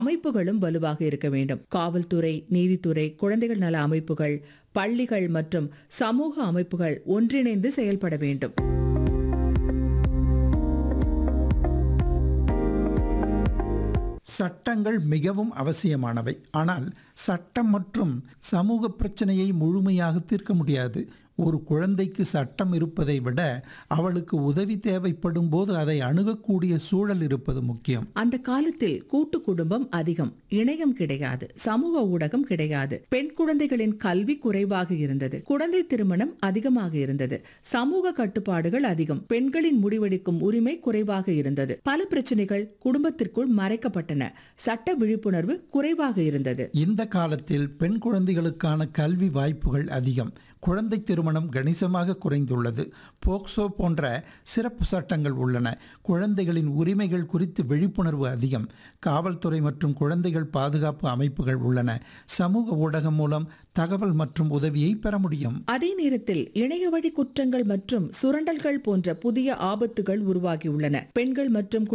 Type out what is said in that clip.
அமைப்புகளும் வலுவாக இருக்க வேண்டும் காவல்துறை நீதித்துறை குழந்தைகள் நல அமைப்புகள் பள்ளிகள் மற்றும் சமூக அமைப்புகள் ஒன்றிணைந்து செயல்பட வேண்டும் சட்டங்கள் மிகவும் அவசியமானவை ஆனால் சட்டம் மற்றும் சமூக பிரச்சனையை முழுமையாக தீர்க்க முடியாது ஒரு குழந்தைக்கு சட்டம் இருப்பதை விட அவளுக்கு உதவி தேவைப்படும் போது அதை அணுகக்கூடிய சூழல் இருப்பது முக்கியம் அந்த காலத்தில் கூட்டு குடும்பம் அதிகம் இணையம் கிடையாது சமூக ஊடகம் கிடையாது பெண் குழந்தைகளின் கல்வி குறைவாக இருந்தது குழந்தை திருமணம் அதிகமாக இருந்தது சமூக கட்டுப்பாடுகள் அதிகம் பெண்களின் முடிவெடுக்கும் உரிமை குறைவாக இருந்தது பல பிரச்சனைகள் குடும்பத்திற்குள் மறைக்கப்பட்டன சட்ட விழிப்புணர்வு குறைவாக இருந்தது இந்த காலத்தில் பெண் குழந்தைகளுக்கான கல்வி வாய்ப்புகள் அதிகம் குழந்தை திருமணம் கணிசமாக குறைந்துள்ளது போக்சோ போன்ற சிறப்பு சட்டங்கள் உள்ளன குழந்தைகளின் உரிமைகள் குறித்து விழிப்புணர்வு அதிகம் காவல்துறை மற்றும் குழந்தைகள் பாதுகாப்பு அமைப்புகள் உள்ளன சமூக ஊடகம் மூலம் தகவல் மற்றும் உதவியை பெற முடியும் அதே நேரத்தில் இணைய வழி குற்றங்கள் மற்றும் சுரண்டல்கள் போன்ற புதிய ஆபத்துகள் உருவாகியுள்ளன பெண்கள் மற்றும்